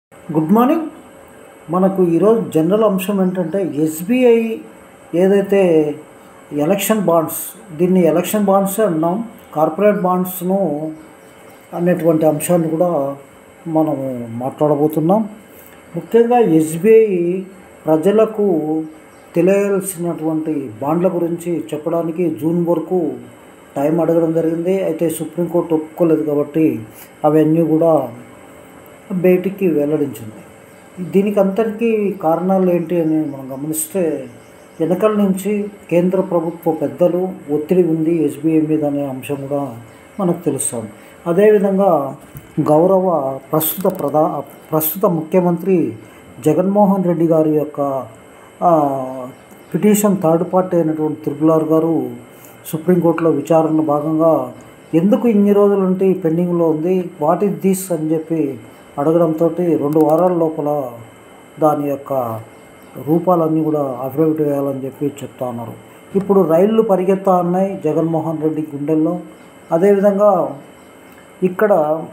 good morning మనకు ఈరోజు general అంశం ఏంటంటే ఎస్బీఐ ఏదైతే ఎలక్షన్ బాండ్స్ దీన్ని ఎలక్షన్ బాండ్స్ అన్నాం కార్పొరేట్ బాండ్స్ను అనేటువంటి అంశాన్ని కూడా మనము మాట్లాడబోతున్నాం ముఖ్యంగా ఎస్బీఐ ప్రజలకు తెలియాల్సినటువంటి బాండ్ల గురించి చెప్పడానికి జూన్ వరకు టైం అడగడం జరిగింది అయితే సుప్రీంకోర్టు ఒప్పుకోలేదు కాబట్టి అవన్నీ కూడా బయటికి వెల్లడించింది దీనికి అంతటికీ కారణాలు ఏంటి అని మనం గమనిస్తే వెనకల నుంచి కేంద్ర ప్రభుత్వ పెద్దలు ఒత్తిడి ఉంది ఎస్బీఐ మీద అనే అంశం కూడా మనకు తెలుస్తుంది అదేవిధంగా గౌరవ ప్రస్తుత ప్రధా ప్రస్తుత ముఖ్యమంత్రి జగన్మోహన్ రెడ్డి గారి యొక్క ఆ, పిటిషన్ థర్డ్ పార్టీ అయినటువంటి త్రిపులార్ గారు సుప్రీంకోర్టులో విచారణ భాగంగా ఎందుకు ఇన్ని రోజులు ఉంటే ఈ పెండింగ్లో ఉంది వాట్ ఇస్ దిస్ అని చెప్పి అడగడంతో రెండు వారాల లోపల దాని యొక్క రూపాలన్నీ కూడా అఫిడవిట్ వేయాలని చెప్పి చెప్తా ఉన్నారు ఇప్పుడు రైళ్లు పరిగెత్తా ఉన్నాయి జగన్మోహన్ రెడ్డి గుండెల్లో అదేవిధంగా ఇక్కడ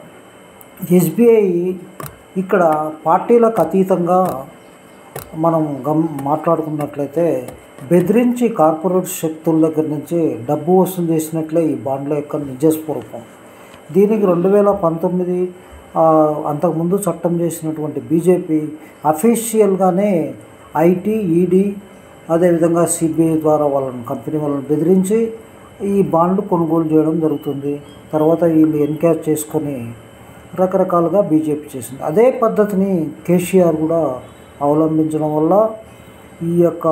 ఎస్బీఐ ఇక్కడ పార్టీలకు అతీతంగా మనం గమ్ మాట్లాడుకున్నట్లయితే బెదిరించి కార్పొరేట్ శక్తుల దగ్గర నుంచి డబ్బు వసూలు చేసినట్లే ఈ బాండ్ల యొక్క నిజస్వరూపం దీనికి రెండు వేల పంతొమ్మిది ఆ, అంతకుముందు చట్టం చేసినటువంటి బీజేపీ అఫీషియల్గానే ఐటీ ఈడీ అదేవిధంగా సిబిఐ ద్వారా వాళ్ళని కంపెనీ వాళ్ళని బెదిరించి ఈ బాండ్లు కొనుగోలు చేయడం జరుగుతుంది తర్వాత వీళ్ళు ఎన్క్యాష్ చేసుకొని రకరకాలుగా బీజేపీ చేసింది అదే పద్ధతిని కేసీఆర్ కూడా అవలంబించడం వల్ల ఈ యొక్క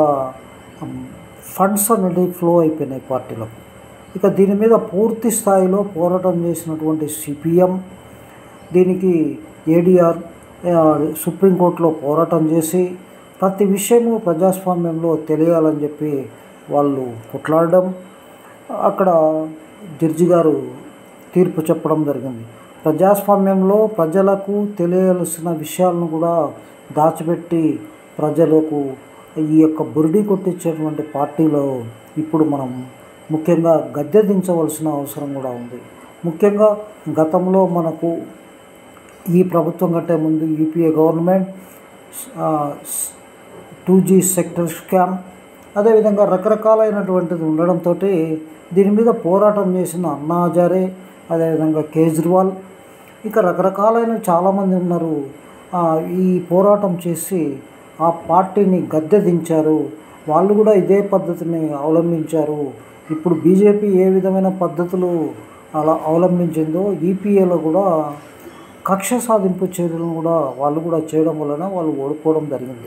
ఫండ్స్ అనేది ఫ్లో అయిపోయినాయి పార్టీలకు ఇక దీని మీద పూర్తి స్థాయిలో పోరాటం చేసినటువంటి సిపిఎం దీనికి ఏడిఆర్ సుప్రీంకోర్టులో పోరాటం చేసి ప్రతి విషయము ప్రజాస్వామ్యంలో తెలియాలని చెప్పి వాళ్ళు కొట్లాడడం అక్కడ జడ్జి గారు తీర్పు చెప్పడం జరిగింది ప్రజాస్వామ్యంలో ప్రజలకు తెలియాల్సిన విషయాలను కూడా దాచిపెట్టి ప్రజలకు ఈ యొక్క బురిడి కొట్టించేటువంటి పార్టీలో ఇప్పుడు మనం ముఖ్యంగా గద్దె దించవలసిన అవసరం కూడా ఉంది ముఖ్యంగా గతంలో మనకు ఈ ప్రభుత్వం కంటే ముందు UPA government two G sector scam అదేవిధంగా రకరకాలైనటువంటిది ఉండడంతో దీని మీద పోరాటం చేసిన అన్నా హజారే అదేవిధంగా కేజ్రీవాల్ ఇక రకరకాలైన చాలామంది ఉన్నారు ఆ, ఈ పోరాటం చేసి ఆ పార్టీని గద్దె దించారు వాళ్ళు కూడా ఇదే పద్ధతిని అవలంబించారు ఇప్పుడు బీజేపీ ఏ విధమైన పద్ధతులు అలా అవలంబించిందో ఈపీఏలో కూడా కక్ష సాధింపు చర్యలను కూడా వాళ్ళు కూడా చేయడం వలన వాళ్ళు ఓడిపోవడం జరిగింది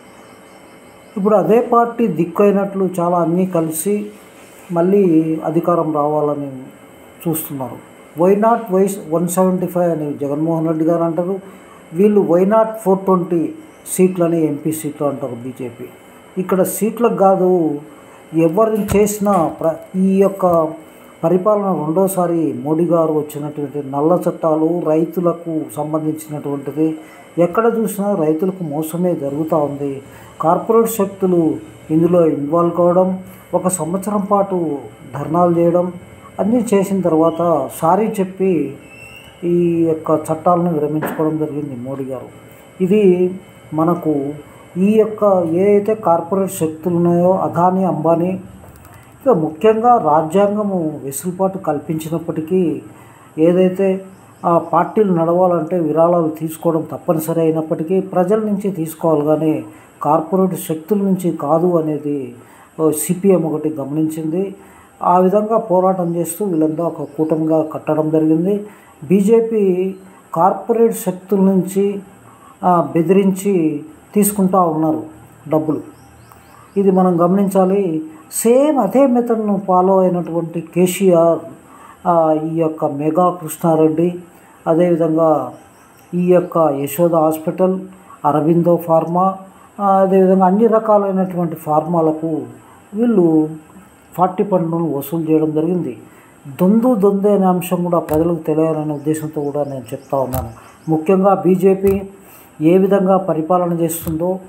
ఇప్పుడు అదే పార్టీ దిక్కైనట్లు చాలా అన్నీ కలిసి మళ్ళీ అధికారం రావాలని చూస్తున్నారు why not why one seventy five అని జగన్మోహన్ రెడ్డి గారు అంటారు వీళ్ళు వై నాట్ ఫోర్ ట్వంటీ సీట్లని ఎంపీ సీట్లు అంటారు బీజేపీ ఇక్కడ సీట్లకు కాదు ఎవరిని చేసినా ప్ర ఈ యొక్క పరిపాలన రెండోసారి మోడీ గారు వచ్చినటువంటి నల్ల చట్టాలు రైతులకు సంబంధించినటువంటిది ఎక్కడ చూసినా రైతులకు మోసమే జరుగుతూ ఉంది కార్పొరేట్ శక్తులు ఇందులో ఇన్వాల్వ్ కావడం ఒక సంవత్సరం పాటు ధర్నాలు చేయడం అన్నీ చేసిన తర్వాత సారీ చెప్పి ఈ యొక్క చట్టాలను విరమించుకోవడం జరిగింది మోడీ గారు ఇది మనకు ఈ యొక్క ఏ అయితే కార్పొరేట్ శక్తులు ఉన్నాయో అదానీ అంబానీ ఇక ముఖ్యంగా రాజ్యాంగము వెసులుబాటు కల్పించినప్పటికీ ఏదైతే ఆ పార్టీలు నడవాలంటే విరాళాలు తీసుకోవడం తప్పనిసరి అయినప్పటికీ ప్రజల నుంచి తీసుకోవాలి కానీ కార్పొరేట్ శక్తుల నుంచి కాదు అనేది సిపిఎం ఒకటి గమనించింది ఆ విధంగా పోరాటం చేస్తూ వీళ్ళంతా ఒక కూటమిగా కట్టడం జరిగింది బీజేపీ కార్పొరేట్ శక్తుల నుంచి ఆ, బెదిరించి తీసుకుంటా ఉన్నారు డబ్బులు ఇది మనం గమనించాలి సేమ్ అదే మెథడ్ను ఫాలో అయినటువంటి కేసీఆర్ ఆ, ఈ యొక్క మెగా కృష్ణారెడ్డి అదేవిధంగా ఈ యొక్క యశోద హాస్పిటల్ అరవిందో ఫార్మా ఆ, అదేవిధంగా అన్ని రకాలైనటువంటి ఫార్మాలకు వీళ్ళు ఫార్టీ పన్నులను వసూలు చేయడం జరిగింది దొందు దొందే అనే అంశం కూడా ప్రజలకు తెలియాలనే ఉద్దేశంతో కూడా నేను చెప్తా ఉన్నాను ముఖ్యంగా బీజేపీ ఏ విధంగా పరిపాలన చేస్తుందో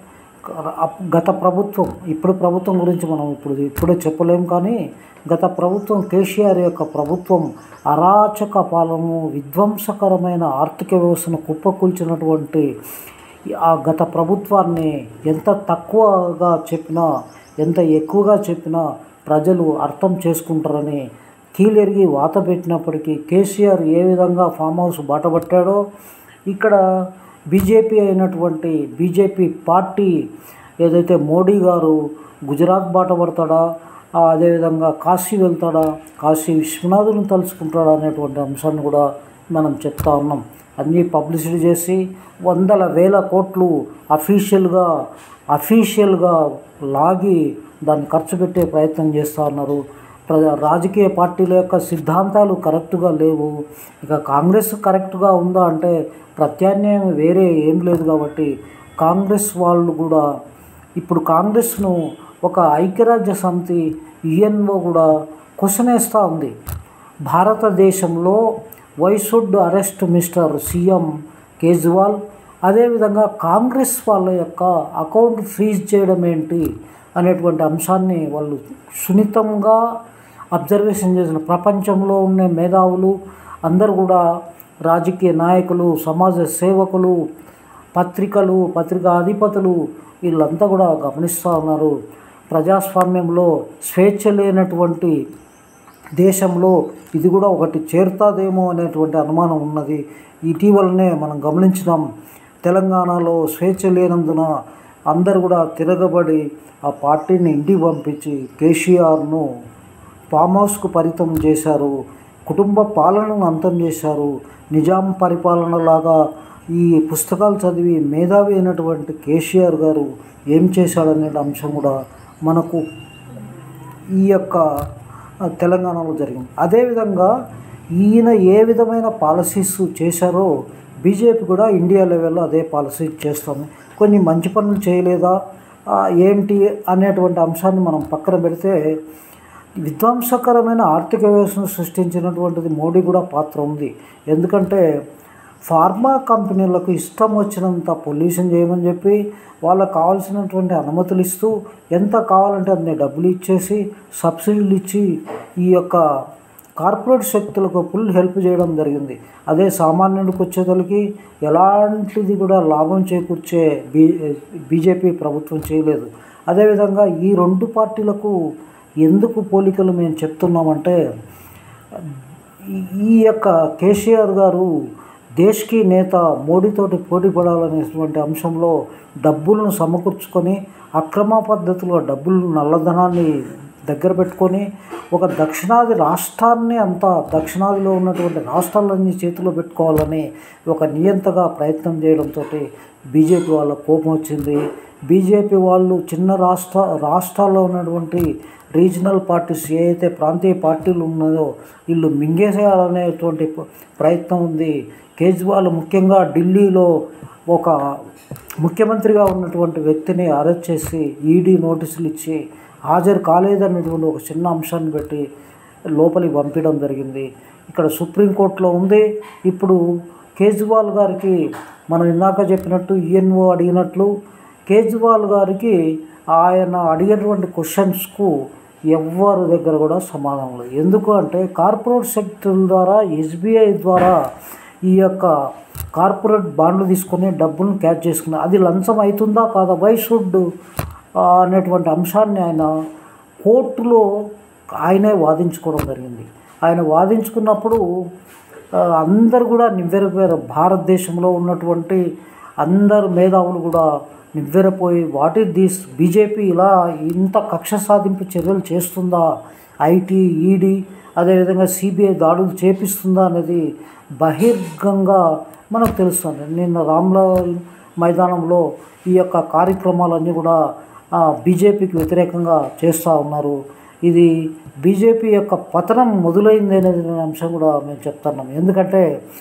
అప్- గత ప్రభుత్వం ఇప్పుడు ప్రభుత్వం గురించి మనం ఇప్పుడు ఇప్పుడే చెప్పలేం కానీ గత ప్రభుత్వం కేసీఆర్ యొక్క ప్రభుత్వం అరాచక పాలన విధ్వంసకరమైన ఆర్థిక వ్యవస్థను కుప్పకూల్చినటువంటి ఆ గత ప్రభుత్వాన్ని ఎంత తక్కువగా చెప్పినా ఎంత ఎక్కువగా చెప్పినా ప్రజలు అర్థం చేసుకుంటారని కీలెరిగి వాత పెట్టినప్పటికీ కేసీఆర్ ఏ విధంగా ఫామ్ హౌస్ బాటపట్టాడో ఇక్కడ బీజేపీ అయినటువంటి బీజేపీ పార్టీ ఏదైతే మోడీ గారు గుజరాత్ బాట పడతాడా ఆ, అదేవిధంగా కాశీ వెళ్తాడా కాశీ విశ్వనాథుని తలుచుకుంటాడా అనేటువంటి అంశాన్ని కూడా మనం చెప్తా ఉన్నాం అన్నీ పబ్లిసిటీ చేసి వందల వేల కోట్లు అఫీషియల్గా అఫీషియల్గా లాగి దాన్ని ఖర్చు పెట్టే ప్రయత్నం చేస్తూ ఉన్నారు ప్రజా రాజకీయ పార్టీల యొక్క సిద్ధాంతాలు కరెక్ట్గా లేవు ఇక కాంగ్రెస్ కరెక్ట్గా ఉందా అంటే ప్రత్యామ్నాయం వేరే ఏం లేదు కాబట్టి కాంగ్రెస్ వాళ్ళు కూడా ఇప్పుడు కాంగ్రెస్ను ఒక ఐక్యరాజ్య సమితి యుఎన్ఓ కూడా క్వశ్చన్ వేస్తూ ఉంది భారతదేశంలో why should arrest mister CM Kejriwal అదేవిధంగా కాంగ్రెస్ వాళ్ళ యొక్క అకౌంట్ ఫ్రీజ్ చేయడం ఏంటి అనేటువంటి అంశాన్ని వాళ్ళు సున్నితంగా అబ్జర్వేషన్ చేసిన ప్రపంచంలో ఉన్న మేధావులు అందరూ కూడా రాజకీయ నాయకులు సమాజ సేవకులు పత్రికలు పత్రికా అధిపతులు వీళ్ళంతా కూడా గమనిస్తూ ఉన్నారు ప్రజాస్వామ్యంలో స్వేచ్ఛ లేనటువంటి దేశంలో ఇది కూడా ఒకటి చేరుతాదేమో అనేటువంటి అనుమానం ఉన్నది ఇటీవలనే మనం గమనించినాం తెలంగాణలో స్వేచ్ఛ లేనందున అందరు కూడా తిరగబడి ఆ పార్టీని ఇంటికి పంపించి కేసీఆర్ను ఫామ్ హౌస్కు పరితం చేశారు కుటుంబ పాలనను అంతం చేశారు నిజాం పరిపాలనలాగా ఈ పుస్తకాలు చదివి మేధావి అయినటువంటి కేసీఆర్ గారు ఏం చేశాడనే అంశం కూడా మనకు ఈ యొక్క ఆ, తెలంగాణలో జరిగింది అదేవిధంగా ఈయన ఏ విధమైన పాలసీస్ చేశారో బీజేపీ కూడా ఇండియా లెవెల్లో అదే పాలసీ చేస్తుంది కొన్ని మంచి పనులు చేయలేదా ఆ, ఏంటి అనేటువంటి అంశాన్ని మనం పక్కన పెడితే విధ్వంసకరమైన ఆర్థిక వ్యవస్థను సృష్టించినటువంటిది మోడీ కూడా పాత్ర ఉంది ఎందుకంటే ఫార్మా కంపెనీలకు ఇష్టం వచ్చినంత పొల్యూషన్ చేయమని చెప్పి వాళ్ళకు కావాల్సినటువంటి అనుమతులు ఇస్తూ ఎంత కావాలంటే అన్ని డబ్బులు ఇచ్చేసి సబ్సిడీలు ఇచ్చి ఈ యొక్క కార్పొరేట్ శక్తులకు ఫుల్ హెల్ప్ చేయడం జరిగింది అదే సామాన్యుడికి వచ్చేతలకి ఎలాంటిది కూడా లాభం చేకూర్చే బీ బీజేపీ ప్రభుత్వం చేయలేదు అదేవిధంగా ఈ రెండు పార్టీలకు ఎందుకు పోలికలు మేము చెప్తున్నామంటే ఈ- ఈ యొక్క కేసీఆర్ గారు దేశ్కి నేత మోడీతోటి పోటీ పడాలనేటువంటి అంశంలో డబ్బులను సమకూర్చుకొని అక్రమ పద్ధతిలో డబ్బులు నల్లధనాన్ని దగ్గర పెట్టుకొని ఒక దక్షిణాది రాష్ట్రాన్ని అంతా దక్షిణాదిలో ఉన్నటువంటి రాష్ట్రాలన్నీ చేతిలో పెట్టుకోవాలని ఒక నియంతగా ప్రయత్నం చేయడంతో బీజేపీ వాళ్ళ కోపం వచ్చింది బీజేపీ వాళ్ళు చిన్న రాష్ట్ర రాష్ట్రాల్లో ఉన్నటువంటి రీజనల్ పార్టీస్ ఏ అయితే ప్రాంతీయ పార్టీలు ఉన్నాయో వీళ్ళు మింగేసేయాలనేటువంటి ప- ప్రయత్నం ఉంది కేజ్రీవాల్ ముఖ్యంగా ఢిల్లీలో ఒక ముఖ్యమంత్రిగా ఉన్నటువంటి వ్యక్తిని అరెస్ట్ చేసి ఈడీ నోటీసులు ఇచ్చి హాజరు కాలేదనేటువంటి ఒక చిన్న అంశాన్ని పెట్టి లోపలికి పంపించడం జరిగింది ఇక్కడ సుప్రీంకోర్టులో ఉంది ఇప్పుడు కేజ్రీవాల్ గారికి మనం ఇందాక చెప్పినట్టు ఈఎన్ఓ అడిగినట్లు కేజ్రీవాల్ గారికి ఆయన అడిగినటువంటి క్వశ్చన్స్కు ఎవ్వరి దగ్గర కూడా సమాధానం లేదు ఎందుకు అంటే కార్పొరేట్ సెక్టర్ ద్వారా ఎస్బీఐ ద్వారా ఈ యొక్క కార్పొరేట్ బాండ్లు తీసుకొని డబ్బులను క్యాచ్ చేసుకున్నారు అది లంచం అవుతుందా కాదా వై షుడ్ అనేటువంటి అంశాన్ని ఆయన కోర్టులో ఆయనే వాదించుకోవడం జరిగింది ఆయన వాదించుకున్నప్పుడు ఆ, అందరు కూడా నివ్వెరపోయారు భారతదేశంలో ఉన్నటువంటి అందరు మేధావులు కూడా నివ్వెరపోయి వాట్ ఈస్ దిస్ బీజేపీ ఇలా ఇంత కక్ష సాధింపు చర్యలు చేస్తుందా ఐటీ ఈడీ అదేవిధంగా సిబిఐ దాడులు చేపిస్తుందా అనేది బహిర్గంగా మనకు తెలుస్తుంది నిన్న రామ్లాల్ మైదానంలో ఈ యొక్క కార్యక్రమాలన్నీ కూడా ఆ, బీజేపీకి వ్యతిరేకంగా చేస్తూ ఉన్నారు ఇది బీజేపీ యొక్క పతనం మొదలైంది అనేది అంశం కూడా మేము చెప్తున్నాం ఎందుకంటే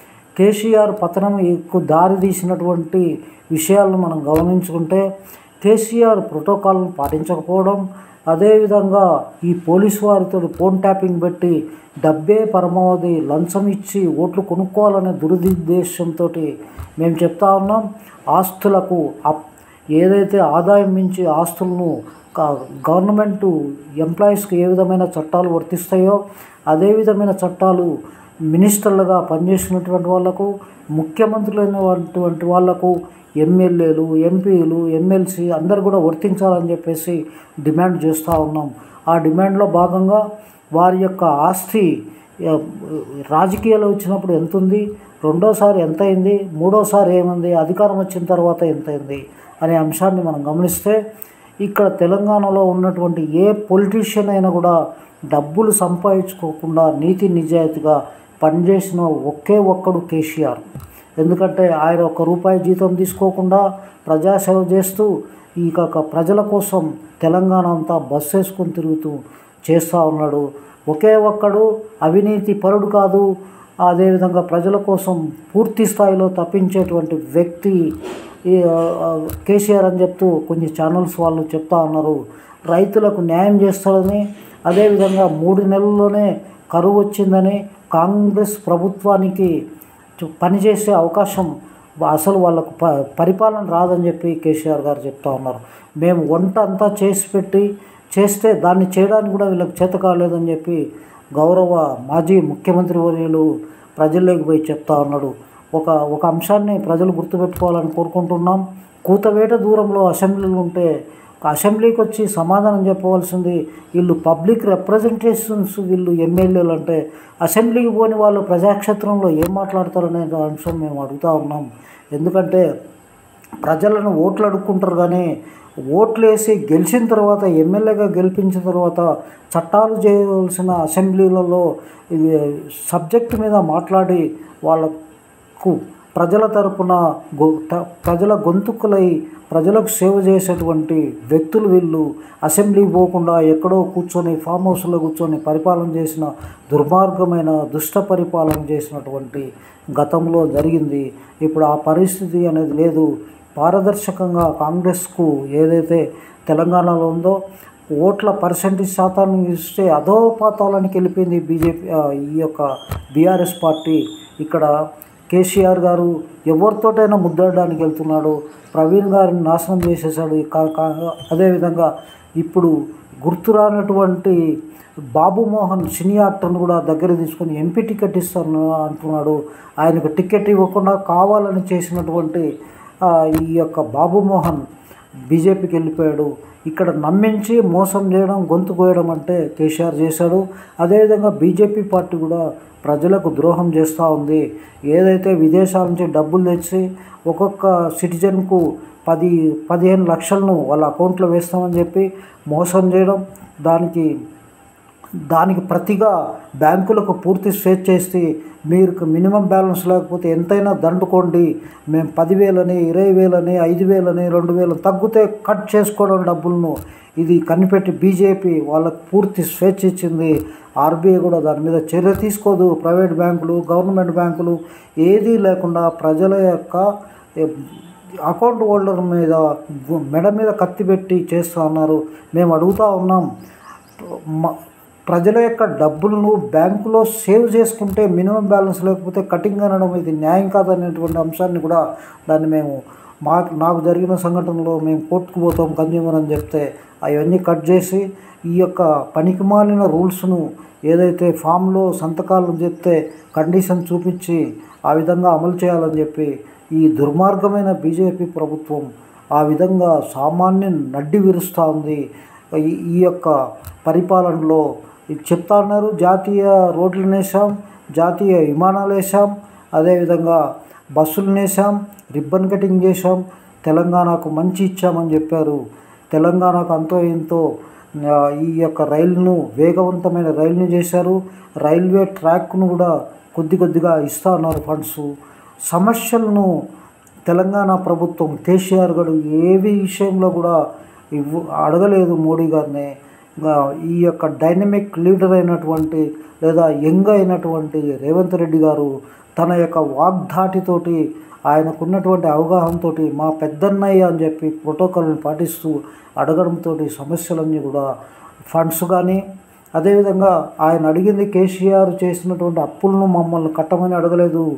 కేసీఆర్ పతనం ఎక్కువ దారి తీసినటువంటి విషయాలను మనం గమనించుకుంటే కేసీఆర్ ప్రోటోకాల్ను పాటించకపోవడం అదేవిధంగా ఈ పోలీసు వారితో ఫోన్ ట్యాపింగ్ పెట్టి డబ్బే పరమావధి లంచం ఇచ్చి ఓట్లు కొనుక్కోవాలనే దురుద్దేశంతో మేము చెప్తా ఉన్నాం ఆస్తులకు అప్ ఏదైతే ఆదాయం మించి ఆస్తులను క- గవర్నమెంట్ ఎంప్లాయీస్కి ఏ విధమైన చట్టాలు వర్తిస్తాయో అదే విధమైన చట్టాలు మినిస్టర్లుగా పనిచేసినటువంటి వాళ్లకు ముఖ్యమంత్రులైనటువంటి వాళ్లకు ఎమ్మెల్యేలు ఎంపీలు ఎమ్మెల్సీ అందరు కూడా వర్తించాలని చెప్పేసి డిమాండ్ చేస్తూ ఉన్నాం ఆ డిమాండ్లో భాగంగా వారి యొక్క ఆస్తి ఆ, రాజకీయాలు వచ్చినప్పుడు ఎంత ఉంది రెండోసారి ఎంత అయింది మూడోసారి ఏముంది అధికారం వచ్చిన తర్వాత ఎంత అయింది అనే అంశాన్ని మనం గమనిస్తే ఇక్కడ తెలంగాణలో ఉన్నటువంటి ఏ పొలిటీషియన్ అయినా కూడా డబ్బులు సంపాదించుకోకుండా నీతి నిజాయితీగా పనిచేసిన ఒకే ఒక్కడు కేసీఆర్ ఎందుకంటే ఆయన ఒక్క రూపాయి జీతం తీసుకోకుండా ప్రజాసేవ చేస్తూ ఈ యొక్క ప్రజల కోసం తెలంగాణ అంతా బస్సు వేసుకొని తిరుగుతూ చేస్తూ ఉన్నాడు ఒకే ఒక్కడు అవినీతి పరుడు కాదు అదేవిధంగా ప్రజల కోసం పూర్తి స్థాయిలో తప్పించేటువంటి వ్యక్తి ఈ ఆ, ఆ, కేసీఆర్ అని చెప్తూ కొన్ని ఛానల్స్ వాళ్ళు చెప్తా ఉన్నారు రైతులకు న్యాయం చేస్తాడని అదేవిధంగా మూడు నెలల్లోనే కరువు వచ్చిందని కాంగ్రెస్ ప్రభుత్వానికి చు- పనిచేసే అవకాశం అసలు వాళ్ళకు ప పరిపాలన రాదని చెప్పి కేసీఆర్ గారు చెప్తా ఉన్నారు మేము వంట అంతా చేసి పెట్టి చేస్తే దాన్ని చేయడానికి కూడా వీళ్ళకి చేత కాలేదని చెప్పి గౌరవ మాజీ ముఖ్యమంత్రి వర్యులు ప్రజల్లోకి పోయి చెప్తా ఉన్నాడు ఒక ఒక అంశాన్ని ప్రజలు గుర్తుపెట్టుకోవాలని కోరుకుంటున్నాం కూతవేట దూరంలో అసెంబ్లీలు ఉంటే అసెంబ్లీకి వచ్చి సమాధానం చెప్పవలసింది వీళ్ళు పబ్లిక్ రిప్రజెంటేషన్స్ వీళ్ళు ఎమ్మెల్యేలు అంటే అసెంబ్లీకి పోని వాళ్ళు ప్రజాక్షేత్రంలో ఏం మాట్లాడతారనే అంశం మేము అడుగుతా ఉన్నాం ఎందుకంటే ప్రజలను ఓట్లు అడుక్కుంటారు కానీ ఓట్లు వేసి గెలిచిన తర్వాత ఎమ్మెల్యేగా గెలిపించిన తర్వాత చట్టాలు చేయవలసిన అసెంబ్లీలలో ఇవి సబ్జెక్టు మీద మాట్లాడి వాళ్ళకు ప్రజల తరపున గొ త- ప్రజల గొంతుకులై ప్రజలకు సేవ చేసేటువంటి వ్యక్తులు వీళ్ళు అసెంబ్లీకి పోకుండా ఎక్కడో కూర్చొని ఫామ్ హౌస్లో కూర్చొని పరిపాలన చేసిన దుర్మార్గమైన దుష్ట పరిపాలన చేసినటువంటి గతంలో జరిగింది ఇప్పుడు ఆ పరిస్థితి అనేది లేదు పారదర్శకంగా కాంగ్రెస్కు ఏదైతే తెలంగాణలో ఉందో ఓట్ల పర్సెంటేజ్ శాతాన్ని ఇస్తే అధోపాతాలానికి వెళ్ళిపోయింది బీజేపీ ఆ, ఈ యొక్క బీఆర్ఎస్ పార్టీ ఇక్కడ కేసీఆర్ గారు ఎవరితోటైనా ముద్దడానికి వెళ్తున్నాడు ప్రవీణ్ గారిని నాశనం చేసేసాడు కా- కా- అదేవిధంగా ఇప్పుడు గుర్తురానటువంటి బాబు మోహన్ సినీ యాక్టర్ని కూడా దగ్గర తీసుకొని ఎంపీ టికెట్ ఇస్తాను అంటున్నాడు ఆయనకు టికెట్ ఇవ్వకుండా కావాలని చేసినటువంటి ఆ, ఈ యొక్క బాబు మోహన్ బీజేపీకి వెళ్ళిపోయాడు ఇక్కడ నమ్మించి మోసం చేయడం గొంతు కోయడం అంటే కేసీఆర్ చేశాడు అదేవిధంగా బీజేపీ పార్టీ కూడా ప్రజలకు ద్రోహం చేస్తూ ఉంది ఏదైతే విదేశాల నుంచి డబ్బులు తెచ్చి ఒక్కొక్క సిటిజన్కు పది పదిహేను లక్షలను వాళ్ళ అకౌంట్లో వేస్తామని చెప్పి మోసం చేయడం దానికి దానికి ప్రతిగా బ్యాంకులకు పూర్తి స్వేచ్ఛ ఇస్తే మీరు మినిమం బ్యాలెన్స్ లేకపోతే ఎంతైనా దండుకోండి మేము పదివేలని ఇరవై వేలని ఐదు వేలని రెండు వేలు తగ్గితే కట్ చేసుకోవడం డబ్బులను ఇది కనిపెట్టి బీజేపీ వాళ్ళకు పూర్తి స్వేచ్ఛ ఇచ్చింది ఆర్బీఐ కూడా దాని మీద చర్య తీసుకోదు ప్రైవేట్ బ్యాంకులు గవర్నమెంట్ బ్యాంకులు ఏదీ లేకుండా ప్రజల యొక్క ఏ, అకౌంట్ హోల్డర్ మీద గు- మెడ మీద కత్తి పెట్టి చేస్తూ ఉన్నారు మేము అడుగుతూ ఉన్నాం మ- ప్రజల యొక్క డబ్బులను బ్యాంకులో సేవ్ చేసుకుంటే మినిమం బ్యాలెన్స్ లేకపోతే కటింగ్ అనడం ఇది న్యాయం కాదనేటువంటి అంశాన్ని కూడా దాన్ని మేము మాకు నాకు జరిగిన సంఘటనలో మేము కోర్టుకు పోతాం కన్జ్యూమర్ అని చెప్తే అవన్నీ కట్ చేసి ఈ యొక్క పనికిమాలిన రూల్స్ను ఏదైతే ఫామ్లో సంతకాలు చెప్తే కండిషన్ చూపించి ఆ విధంగా అమలు చేయాలని చెప్పి ఈ దుర్మార్గమైన బీజేపీ ప్రభుత్వం ఆ విధంగా సామాన్యం నడ్డి విరుస్తూ ఉంది ఈ ఈ యొక్క పరిపాలనలో ఇది చెప్తా ఉన్నారు జాతీయ రోడ్లు వేసాం జాతీయ విమానాలు వేసాం అదేవిధంగా బస్సులు వేసాం రిబ్బన్ కటింగ్ చేసాం తెలంగాణకు మంచి ఇచ్చామని చెప్పారు తెలంగాణకు అంతో ఎంతో ఆ, ఈ యొక్క రైలును వేగవంతమైన రైలును చేశారు రైల్వే ట్రాక్ను కూడా కొద్ది కొద్దిగా ఇస్తా ఉన్నారు ఫండ్స్ సమస్యలను తెలంగాణ ప్రభుత్వం కేసీఆర్ గారు ఏవి విషయంలో కూడా ఇవ్వు అడగలేదు మోడీ గారిని ఇంకా ఈ యొక్క డైనమిక్ లీడర్ అయినటువంటి లేదా యంగ్ అయినటువంటి రేవంత్ రెడ్డి గారు తన యొక్క వాగ్ధాటితోటి ఆయనకున్నటువంటి అవగాహనతో మా పెద్దన్నయ్య అని చెప్పి ప్రోటోకాల్ని పాటిస్తూ అడగడంతో సమస్యలన్నీ కూడా ఫండ్స్ కానీ అదేవిధంగా ఆయన అడిగింది కేసీఆర్ చేసినటువంటి అప్పులను మమ్మల్ని కట్టమని అడగలేదు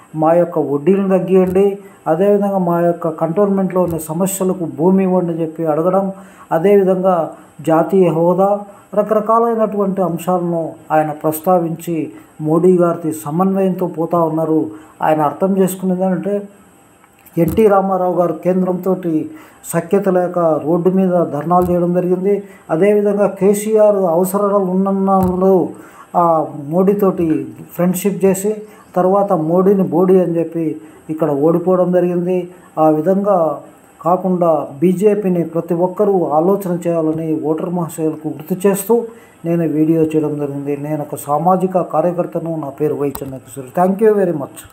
మా యొక్క వడ్డీలను తగ్గియండి అదేవిధంగా మా యొక్క కంటోన్మెంట్లో ఉన్న సమస్యలకు భూమి ఇవ్వండి అని చెప్పి అడగడం అదేవిధంగా జాతీయ హోదా రకరకాలైనటువంటి అంశాలను ఆయన ప్రస్తావించి మోడీ గారితో సమన్వయంతో పోతా ఉన్నారు ఆయన అర్థం చేసుకునేది అంటే ఎన్టీ రామారావు గారు కేంద్రంతో సఖ్యత లేక రోడ్డు మీద ధర్నాలు చేయడం జరిగింది అదేవిధంగా కేసీఆర్ అవసరాలు ఉన్నప్పుడు ఆ మోడీతోటి ఫ్రెండ్షిప్ చేసి తర్వాత మోడీని బోడీ అని చెప్పి ఇక్కడ ఓడిపోవడం జరిగింది ఆ విధంగా కాకుండా బీజేపీని ప్రతి ఒక్కరూ ఆలోచన చేయాలని ఓటర్ మహాశయులకు గుర్తు చేస్తూ నేను వీడియో చేయడం జరిగింది నేను ఒక సామాజిక కార్యకర్తను నా పేరు Y Chennakeshwari thank you very much